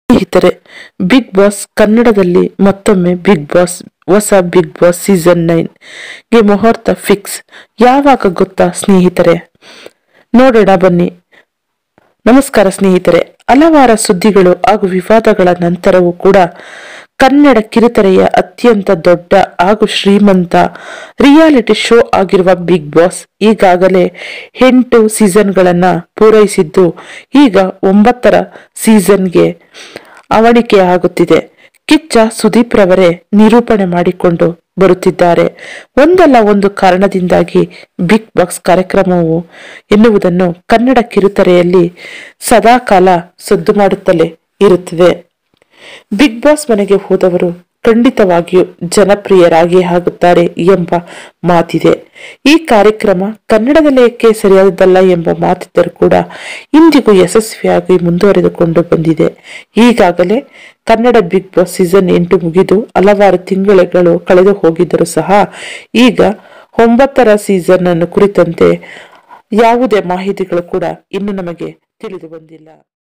ಸ್ನೇಹಿತರೆ big Boss ಕನ್ನಡದಲ್ಲಿ ಮತ್ತೊಮ್ಮೆ ಬಿಗ್ ಬಾಸ್ ಹೊಸ ಬಿಗ್ ಬಾಸ್ ಸೀಸನ್ ನೈನ್ ಗೆ ಮುಹೂರ್ತ ಫಿಕ್ಸ್ ಯಾವಾಗ ಗೊತ್ತಾ ಸ್ನೇಹಿತರೆ ನೋಡೋಣ ಬನ್ನಿ ನಮಸ್ಕಾರ ಸ್ನೇಹಿತರೆ ಹಲವಾರು ಸುದ್ದಿಗಳು ಹಾಗೂ ವಿವಾದಗಳ ನಂತರವೂ ಕೂಡ ಕನ್ನಡ ಕಿರುತೆರೆಯ ಅತ್ಯಂತ ದೊಡ್ಡ ಹಾಗೂ ಶ್ರೀಮಂತ ರಿಯಾಲಿಟಿ ಶೋ ಆಗಿರುವ ಬಿಗ್ ಬಾಸ್ ಈಗಾಗಲೇ ಎಂಟು ಸೀಸನ್ಗಳನ್ನ ಪೂರೈಸಿದ್ದು ಈಗ ಒಂಬತ್ತರ ಸೀಸನ್ಗೆ ಅವಣಿಕೆ ಆಗುತ್ತಿದೆ ಕಿಚ್ಚ ಸುದೀಪ್ ರವರೇ ನಿರೂಪಣೆ ಮಾಡಿಕೊಂಡು ಬರುತ್ತಿದ್ದಾರೆ ಒಂದಲ್ಲ ಒಂದು ಕಾರಣದಿಂದಾಗಿ ಬಿಗ್ ಬಾಸ್ ಕಾರ್ಯಕ್ರಮವು ಎನ್ನುವುದನ್ನು ಕನ್ನಡ ಕಿರುತೆರೆಯಲ್ಲಿ ಸದಾಕಾಲ ಸದ್ದು ಮಾಡುತ್ತಲೇ ಇರುತ್ತದೆ ಬಿಗ್ ಬಾಸ್ ಮನೆಗೆ ಹೋದವರು ಖಂಡಿತವಾಗಿಯೂ ಜನಪ್ರಿಯರಾಗಿ ಆಗುತ್ತಾರೆ ಎಂಬ ಮಾತಿದೆ ಈ ಕಾರ್ಯಕ್ರಮ ಕನ್ನಡದಲ್ಲಿ ಏಕೆ ಸರಿಯಾದದ್ದಲ್ಲ ಎಂಬ ಮಾತಿದ್ದರೂ ಕೂಡ ಇಂದಿಗೂ ಯಶಸ್ವಿಯಾಗಿ ಮುಂದುವರೆದುಕೊಂಡು ಬಂದಿದೆ ಈಗಾಗಲೇ ಕನ್ನಡ ಬಿಗ್ ಬಾಸ್ ಸೀಸನ್ ಎಂಟು ಮುಗಿದು ಹಲವಾರು ತಿಂಗಳುಗಳು ಕಳೆದು ಹೋಗಿದ್ದರೂ ಸಹ ಈಗ ಒಂಬತ್ತರ ಸೀಸನ್ ಅನ್ನು ಕುರಿತಂತೆ ಯಾವುದೇ ಮಾಹಿತಿಗಳು ಕೂಡ ಇನ್ನು ನಮಗೆ ತಿಳಿದು ಬಂದಿಲ್ಲ